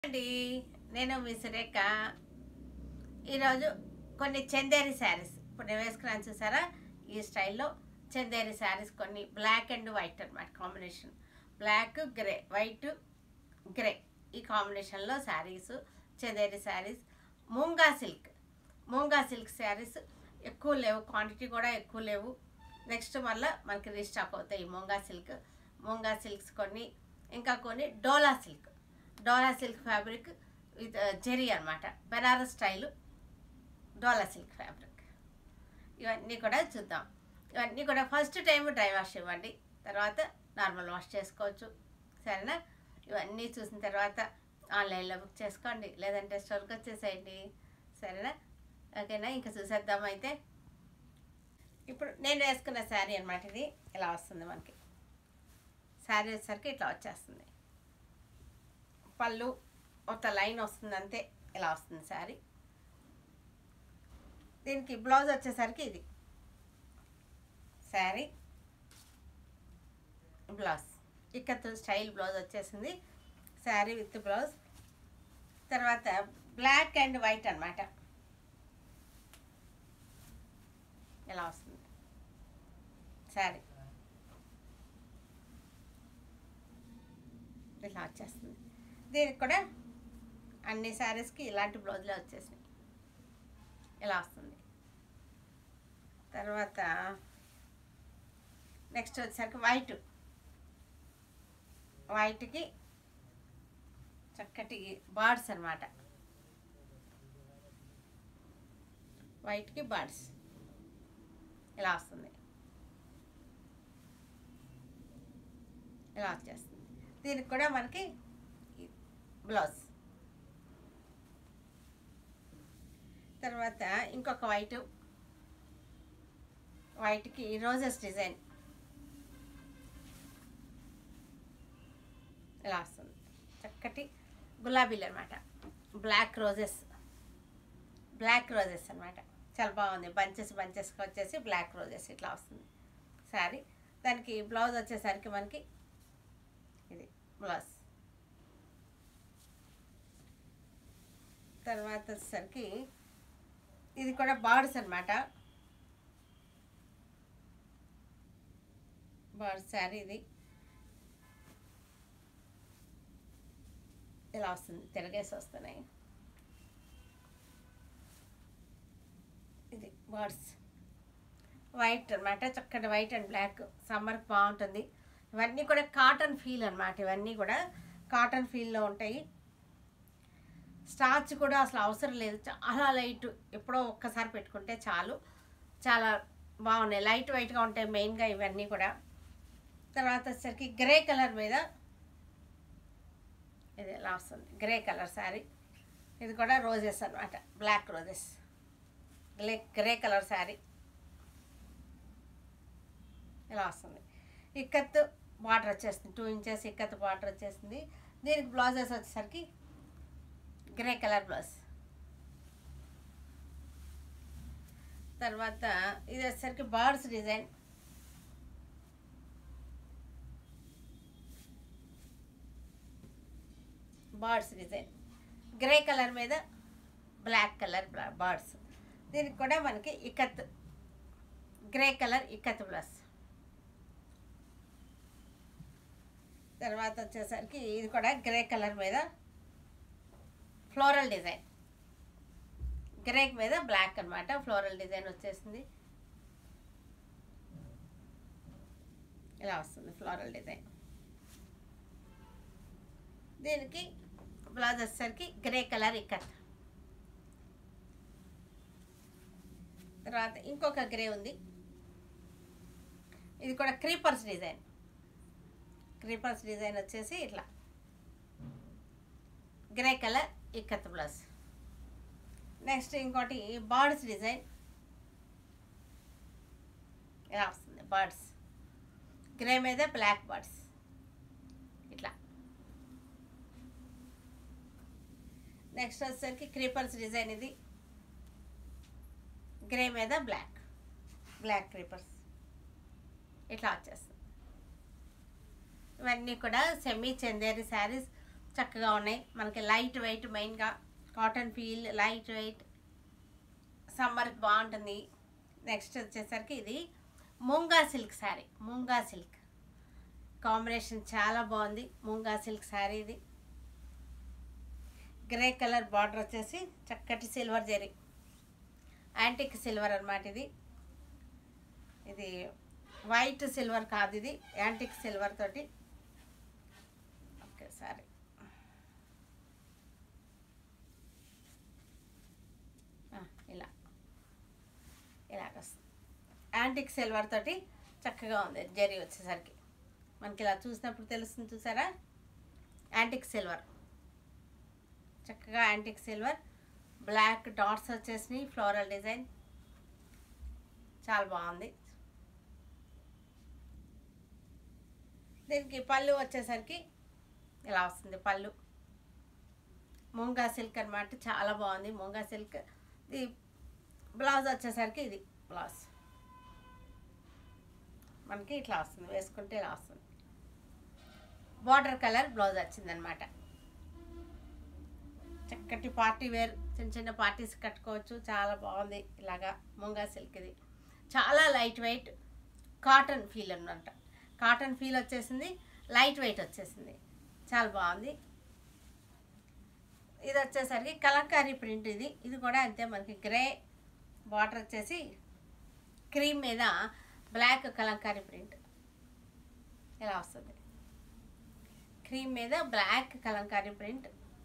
అండి నేను మీ సురేఖ ఈరోజు కొన్ని చందేరి శారీస్ ఇప్పుడు నేను వేసుకున్నాను చూసారా ఈ స్టైల్లో చందేరి శారీస్ కొన్ని బ్లాక్ అండ్ వైట్ అన్నమాట combination black grey white grey ఈ కాంబినేషన్లో శారీస్ చందేరి శారీస్ మూంగా సిల్క్ మూంగా సిల్క్ శారీస్ ఎక్కువ లేవు క్వాంటిటీ కూడా ఎక్కువ లేవు నెక్స్ట్ మళ్ళీ మనకి రీస్టాక్ అవుతాయి ఈ మూంగా సిల్క్ మూంగా సిల్క్స్ కొన్ని ఇంకా కొన్ని Dola silk Dola silk fabric with zari అనమాట Banaras style Dola silk fabric ఇవన్నీ కూడా చూద్దాం ఇవన్నీ కూడా ఫస్ట్ టైం డ్రై వాష్ ఇవ్వండి తర్వాత నార్మల్ వాష్ చేసుకోవచ్చు సరేనా ఇవన్నీ చూసిన తర్వాత ఆన్లైన్లో బుక్ చేసుకోండి లేదంటే స్టోర్కి వచ్చేసేయండి సరేనా ఓకేనా ఇంకా చూసేద్దాం అయితే ఇప్పుడు నేను వేసుకున్న శారీ అనమాట ఇది ఇలా వస్తుంది మనకి శారీ వచ్చేసరికి ఇట్లా వచ్చేస్తుంది పళ్ళు ఒక లైన్ వస్తుంది అంతే ఇలా వస్తుంది శారీ దీనికి బ్లౌజ్ వచ్చేసరికి ఇది sari blouse ikat style blouse వచ్చేసింది శారీ విత్ బ్లౌజ్ తర్వాత బ్లాక్ అండ్ వైట్ అనమాట ఇలా వస్తుంది శారీ ఇలా వచ్చేస్తుంది దీనికి కూడా అన్ని శారీస్కి ఇలాంటి బ్లౌజ్లే వచ్చేసినాయి ఇలా వస్తుంది తర్వాత నెక్స్ట్ వచ్చేసరికి వైట్ వైట్కి చక్కటి బార్డ్స్ అనమాట వైట్కి బార్డ్స్ ఇలా వస్తుంది ఇలా వచ్చేస్తుంది దీనికి కూడా మనకి బ్లౌజ్ తర్వాత ఇంకొక వైట్ వైట్కి రోజెస్ డిజైన్ ఇలా వస్తుంది చక్కటి గులాబీలు అనమాట బ్లాక్ రోజెస్ బ్లాక్ రోజెస్ అనమాట చాలా బాగుంది బంచెస్ బంచెస్గా వచ్చేసి బ్లాక్ రోజెస్ ఇట్లా వస్తుంది సారీ దానికి బ్లౌజ్ వచ్చేసరికి మనకి ఇది బ్లౌజ్ తర్వాత వచ్చేసరికి ఇది కూడా బార్డ్స్ అనమాట బార్డ్ శారీ ఇది ఇలా వస్తుంది తిరగేసి వస్తున్నాయి ఇది బర్డ్స్ వైట్ అనమాట చక్కటి వైట్ అండ్ బ్లాక్ సమ్మర్కి బాగుంటుంది ఇవన్నీ కూడా కాటన్ ఫీల్ అనమాట ఇవన్నీ కూడా కాటన్ ఫీల్లో ఉంటాయి స్టార్చ్ కూడా అసలు అవసరం లేదు చాలా లైట్ ఎప్పుడో ఒక్కసారి పెట్టుకుంటే చాలు చాలా బాగున్నాయి లైట్ వైట్గా ఉంటాయి మెయిన్గా ఇవన్నీ కూడా తర్వాత వచ్చేసరికి గ్రే కలర్ మీద ఇది ఇలా వస్తుంది గ్రే కలర్ శారీ ఇది కూడా రోజెస్ అనమాట black roses grey grey colour sari ఇలా వస్తుంది ఇక్కత్ బార్డర్ వచ్చేస్తుంది టూ ఇంచెస్ ఇక్కత్ బార్డర్ వచ్చేసింది దీనికి బ్లౌజెస్ వచ్చేసరికి గ్రే కలర్ బ్లౌజ్ తర్వాత ఇది వచ్చేసరికి birds design birds design grey colour మీద బ్లాక్ కలర్ బర్డ్స్ దీనికి కూడా మనకి ikat grey colour ikat plus తర్వాత వచ్చేసరికి ఇది కూడా గ్రే కలర్ మీద ఫ్లోరల్ డిజైన్ గ్రే మీద బ్లాక్ అనమాట ఫ్లోరల్ డిజైన్ వచ్చేసింది ఇలా వస్తుంది ఫ్లోరల్ డిజైన్ దీనికి బ్లౌజ్ వచ్చేసరికి గ్రే కలర్ ఇక్కత్ తర్వాత ఇంకొక గ్రే ఉంది ఇది కూడా క్రీపర్స్ డిజైన్ క్రీపర్స్ డిజైన్ వచ్చేసి ఇట్లా grey colour ikat blouse next ఇంకోటి బర్డ్స్ డిజైన్ ఇలా వస్తుంది బర్డ్స్ గ్రే మీద బ్లాక్ బర్డ్స్ ఇట్లా నెక్స్ట్ వచ్చేసరికి క్రీపర్స్ డిజైన్ ఇది గ్రే మీద బ్లాక్ బ్లాక్ క్రీపర్స్ ఇట్లా వచ్చేస్తుంది ఇవన్నీ కూడా సెమీ చందేరి శారీస్ చక్కగా ఉన్నాయి మనకి లైట్ వెయిట్ మెయిన్గా కాటన్ ఫీల్ లైట్ వెయిట్ సమ్మర్కి బాగుంటుంది నెక్స్ట్ వచ్చేసరికి ఇది moonga silk sari moonga silk combination చాలా బాగుంది ముంగా సిల్క్ శారీ ఇది గ్రే కలర్ బార్డర్ వచ్చేసి చక్కటి సిల్వర్ జరీ యాంటిక్ సిల్వర్ అన్నమాట ఇది ఇది వైట్ సిల్వర్ కాదు ఇది యాంటిక్ సిల్వర్ తోటి ఓకే సారీ ఇలా ఇలాగ వస్తుంది యాంటిక్ సిల్వర్ తోటి చక్కగా ఉంది జరీ వచ్చేసరికి మనకి ఇలా చూసినప్పుడు తెలుస్తుంది చూసారా యాంటిక్ సిల్వర్ చక్కగా యాంటిక్ సిల్వర్ బ్లాక్ డాట్స్ వచ్చేసినాయి ఫ్లోరల్ డిజైన్ చాలా బాగుంది దీనికి పళ్ళు వచ్చేసరికి ఇలా వస్తుంది పళ్ళు ముంగా సిల్క్ అనమాట చాలా బాగుంది ముంగా సిల్క్ ఇది బ్లౌజ్ వచ్చేసరికి ఇది బ్లౌజ్ మనకి ఇట్లా వస్తుంది వేసుకుంటే ఇలా వస్తుంది బార్డర్ కలర్ బ్లౌజ్ వచ్చిందనమాట చక్కటి పార్టీ వేర్ చిన్న చిన్న పార్టీస్ కట్టుకోవచ్చు చాలా బాగుంది ఇలాగా ముంగా సిల్క్ ఇది చాలా లైట్ వెయిట్ కాటన్ ఫీల్ అనమాట కాటన్ ఫీల్ వచ్చేసింది లైట్ వెయిట్ వచ్చేసింది చాలా బాగుంది ఇది వచ్చేసరికి కలంకారీ ప్రింట్ ఇది ఇది కూడా అంతే మనకి గ్రే బార్డర్ వచ్చేసి క్రీమ్ మీద బ్లాక్ కలంకారీ ప్రింట్ ఇలా వస్తుంది క్రీమ్ మీద black Kalamkari print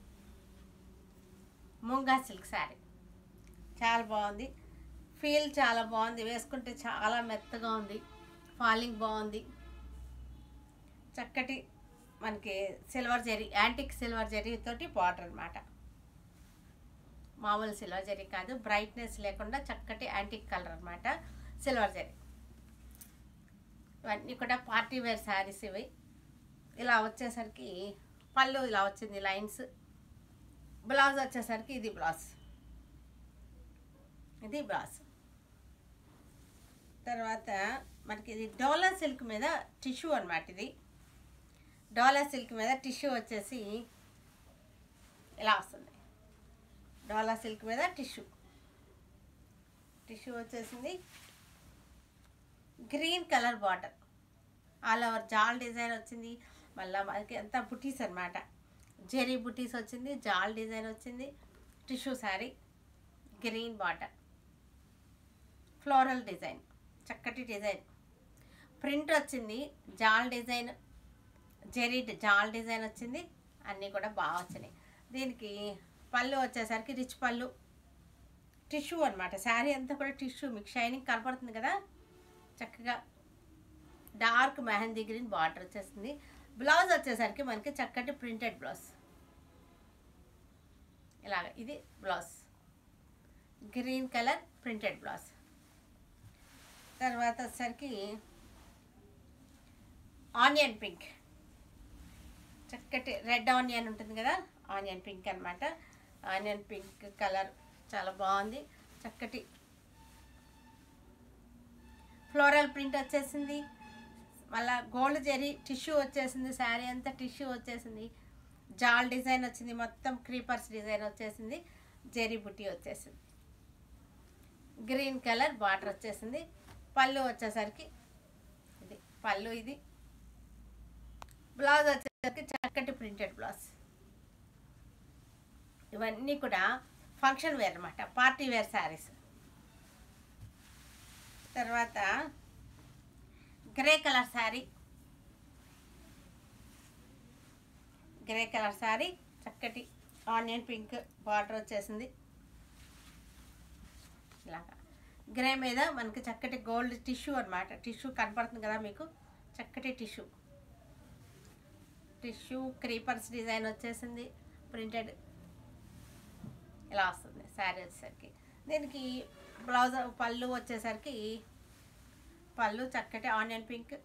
moonga silk sari చాలా బాగుంది ఫీల్ చాలా బాగుంది వేసుకుంటే చాలా మెత్తగా ఉంది ఫాలింగ్ బాగుంది చక్కటి మనకి silver zari antique silver zari తోటి బార్డర్ అనమాట మామూలు సిల్వర్ జరీ కాదు బ్రైట్నెస్ లేకుండా చక్కటి యాంటిక్ కలర్ అనమాట సిల్వర్ జరీ ఇవన్నీ కూడా పార్టీ వేర్ శారీస్ ఇవి ఇలా వచ్చేసరికి పళ్ళు ఇలా వచ్చింది లైన్స్ బ్లౌజ్ వచ్చేసరికి ఇది బ్లౌజ్ ఇది బ్లౌజ్ తర్వాత మనకి ఇది డోలా సిల్క్ మీద టిష్యూ అనమాట ఇది డోలా సిల్క్ మీద టిష్యూ వచ్చేసి ఇలా వస్తుంది డోలా సిల్క్ మీద టిష్యూ టిష్యూ వచ్చేసింది green colour border all over jaal design వచ్చింది మళ్ళీ మనకి అంతా బుటీస్ అనమాట జెరీ బుటీస్ వచ్చింది జాల్ డిజైన్ వచ్చింది tissue sari green border floral design చక్కటి డిజైన్ ప్రింట్ వచ్చింది జాల్ డిజైన్ జెరీ జాల్ డిజైన్ వచ్చింది అన్నీ కూడా బాగా వచ్చినాయి దీనికి పళ్ళు వచ్చేసరికి రిచ్ పళ్ళు టిష్యూ అనమాట శారీ అంతా కూడా టిష్యూ మీకు షైనింగ్ కనపడుతుంది కదా చక్కగా డార్క్ మెహందీ గ్రీన్ బార్డర్ వచ్చేసింది బ్లౌజ్ వచ్చేసరికి మనకి చక్కటి ప్రింటెడ్ బ్లౌజ్ ఇలాగ ఇది blouse green colour printed blouse తర్వాత వచ్చేసరికి ఆనియన్ పింక్ చక్కటి రెడ్ ఆనియన్ ఉంటుంది కదా ఆనియన్ పింక్ అనమాట ఆనియన్ పింక్ కలర్ చాలా బాగుంది చక్కటి ఫ్లోరల్ ప్రింట్ వచ్చేసింది మళ్ళా గోల్డ్ జెరీ టిష్యూ వచ్చేసింది శారీ అంతా టిష్యూ వచ్చేసింది జాల్ డిజైన్ వచ్చింది మొత్తం క్రీపర్స్ డిజైన్ వచ్చేసింది జెరీ బుట్టి వచ్చేసింది గ్రీన్ కలర్ బార్డర్ వచ్చేసింది పళ్ళు వచ్చేసరికి ఇది పళ్ళు ఇది బ్లౌజ్ వచ్చేసరికి చక్కటి ప్రింటెడ్ బ్లౌజ్ ఇవన్నీ కూడా ఫంక్షన్ వేర్ అనమాట పార్టీ వేర్ శారీస్ తర్వాత grey colour sari grey colour sari చక్కటి ఆనియన్ పింక్ బార్డర్ వచ్చేసింది ఇలాగా గ్రే మీద మనకి చక్కటి గోల్డ్ టిష్యూ అనమాట టిష్యూ కనపడుతుంది కదా మీకు చక్కటి టిష్యూ టిష్యూ క్రీపర్స్ డిజైన్ వచ్చేసింది ప్రింటెడ్ ఇలా వస్తుంది శారీ వచ్చేసరికి దీనికి బ్లౌజ్ పళ్ళు వచ్చేసరికి పళ్ళు చక్కటి ఆనియన్ పింక్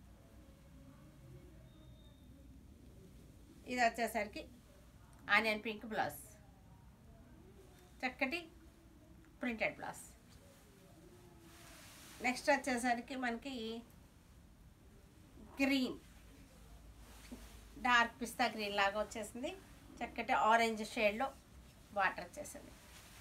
ఇది వచ్చేసరికి ఆనియన్ పింక్ బ్లౌజ్ చక్కటి ప్రింటెడ్ బ్లౌజ్ నెక్స్ట్ వచ్చేసరికి మనకి గ్రీన్ డార్క్ పిస్తా గ్రీన్ లాగా వచ్చేసింది చక్కటి ఆరెంజ్ షేడ్లో బార్డర్ వచ్చేసింది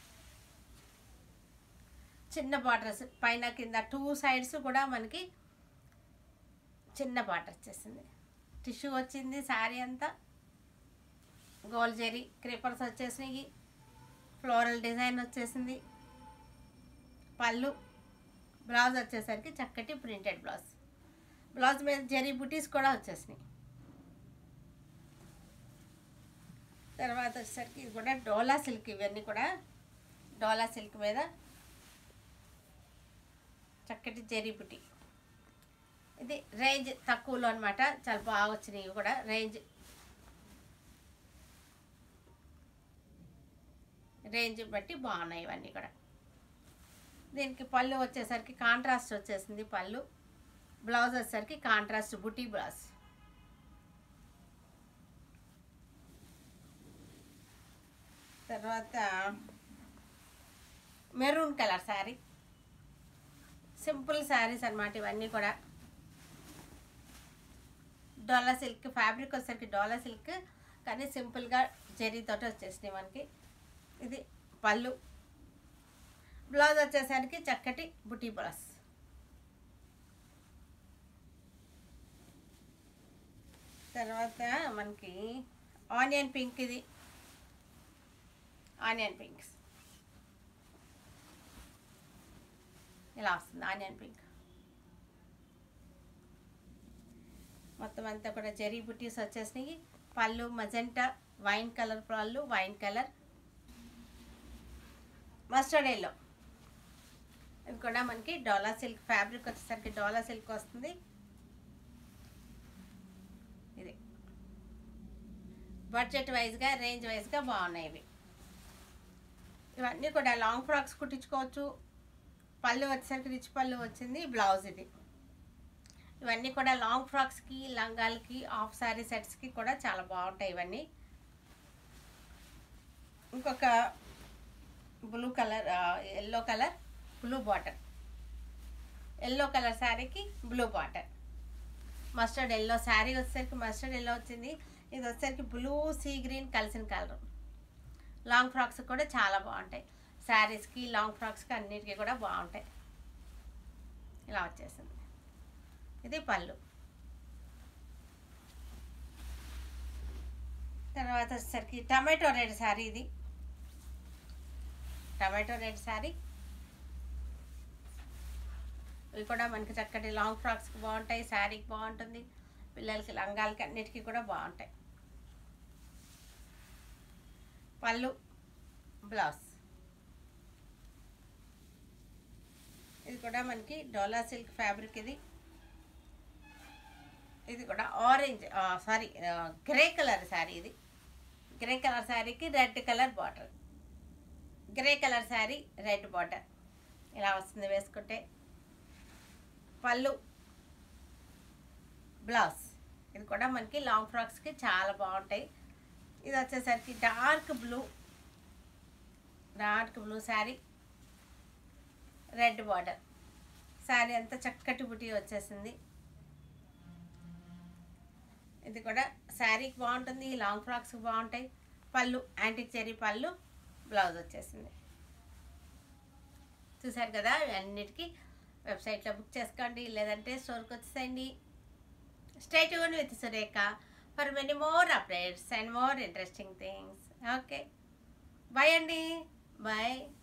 చిన్న బార్డర్స్ పైన కింద టూ సైడ్స్ కూడా మనకి చిన్న బార్డర్ వచ్చేసింది టిష్యూ వచ్చింది శారీ అంతా గోల్డ్ జెరీ క్రీపర్స్ వచ్చేసినాయి ఫ్లోరల్ డిజైన్ వచ్చేసింది పళ్ళు బ్లౌజ్ వచ్చేసరికి చక్కటి ప్రింటెడ్ బ్లౌజ్ బ్లౌజ్ మీద జెరీ బుటీస్ కూడా వచ్చేసినాయి తర్వాత వచ్చేసరికి ఇది కూడా డోలా సిల్క్ ఇవన్నీ కూడా డోలా సిల్క్ మీద చక్కటి జెరీ బుటీ ఇది రేంజ్ తక్కువలో అనమాట చాలా బాగా వచ్చినాయి ఇవి కూడా రేంజ్ రేంజ్ బట్టి బాగున్నాయి ఇవన్నీ కూడా దీనికి పళ్ళు వచ్చేసరికి కాంట్రాస్ట్ వచ్చేసింది పళ్ళు బ్లౌజ్ వచ్చేసరికి కాంట్రాస్ట్ బుటీ బ్లౌజ్ తర్వాత maroon colour sari simple saris అన్నమాట ఇవన్నీ కూడా డోలా సిల్క్ ఫ్యాబ్రిక్ వచ్చేసరికి డోలా సిల్క్ కానీ సింపుల్గా జెరీతోటి వచ్చేసినాయి మనకి ఇది పళ్ళు బ్లౌజ్ వచ్చేసరికి చక్కటి బుటీ బ్లౌజ్ తర్వాత మనకి ఆనియన్ పింక్ ఇది ఆనియన్ పింక్స్ ఇలా వస్తుంది ఆనియన్ పింక్ మొత్తం అంతా కూడా జెరీ బుటీస్ వచ్చేసినాయి పళ్ళు మజెంటా వైన్ కలర్ పళ్ళు వైన్ కలర్ మస్టర్డ్ ఎల్లో ఇది కూడా మనకి డోలా సిల్క్ ఫ్యాబ్రిక్ వచ్చేసరికి డోలా సిల్క్ వస్తుంది ఇది బడ్జెట్ వైజ్గా రేంజ్ వైజ్గా బాగున్నాయి ఇవి ఇవన్నీ కూడా లాంగ్ ఫ్రాక్స్ కుట్టించుకోవచ్చు పళ్ళు వచ్చేసరికి రిచ్ పళ్ళు వచ్చింది బ్లౌజ్ ఇది ఇవన్నీ కూడా లాంగ్ ఫ్రాక్స్కి లంగాలకి హాఫ్ శారీ సెట్స్కి కూడా చాలా బాగుంటాయి ఇవన్నీ ఇంకొక blue colour yellow colour blue butter yellow colour శారీకి blue butter mustard yellow sari వచ్చేసరికి మస్టర్డ్ ఎల్లో వచ్చింది ఇది వచ్చేసరికి బ్లూ సీ గ్రీన్ కలిసిన కలర్ లాంగ్ ఫ్రాక్స్ కూడా చాలా బాగుంటాయి శారీస్కి లాంగ్ ఫ్రాక్స్కి అన్నిటికీ కూడా బాగుంటాయి ఇలా వచ్చేసింది ఇది పళ్ళు తర్వాత వచ్చేసరికి టమాటో రెడ్ శారీ ఇది టమాటో రెడ్ శారీ ఇవి కూడా మనకి చక్కటి లాంగ్ ఫ్రాక్స్కి బాగుంటాయి శారీకి బాగుంటుంది పిల్లలకి లంగాలకి అన్నిటికీ కూడా బాగుంటాయి పళ్ళు బ్లౌజ్ ఇది కూడా మనకి డోలా సిల్క్ ఫ్యాబ్రిక్ ఇది ఇది కూడా orange sari grey colour sari ఇది గ్రే కలర్ శారీకి red colour border grey colour sari red border ఇలా వస్తుంది వేసుకుంటే పళ్ళు బ్లౌజ్ ఇది కూడా మనకి లాంగ్ ఫ్రాక్స్కి చాలా బాగుంటాయి ఇది వచ్చేసరికి dark blue dark blue sari red border sari అంతా చక్కటి బుటీ వచ్చేసింది ఇది కూడా శారీకి బాగుంటుంది లాంగ్ ఫ్రాక్స్కి బాగుంటాయి పళ్ళు యాంటిక్ చెరీ పళ్ళు బ్లౌజ్ వచ్చేసింది చూసారు కదా అన్నిటికీ వెబ్సైట్లో బుక్ చేసుకోండి లేదంటే స్టోర్కి వచ్చేసేయండి stay tune with Surekha for many more updates and more interesting things okay bye అండి బాయ్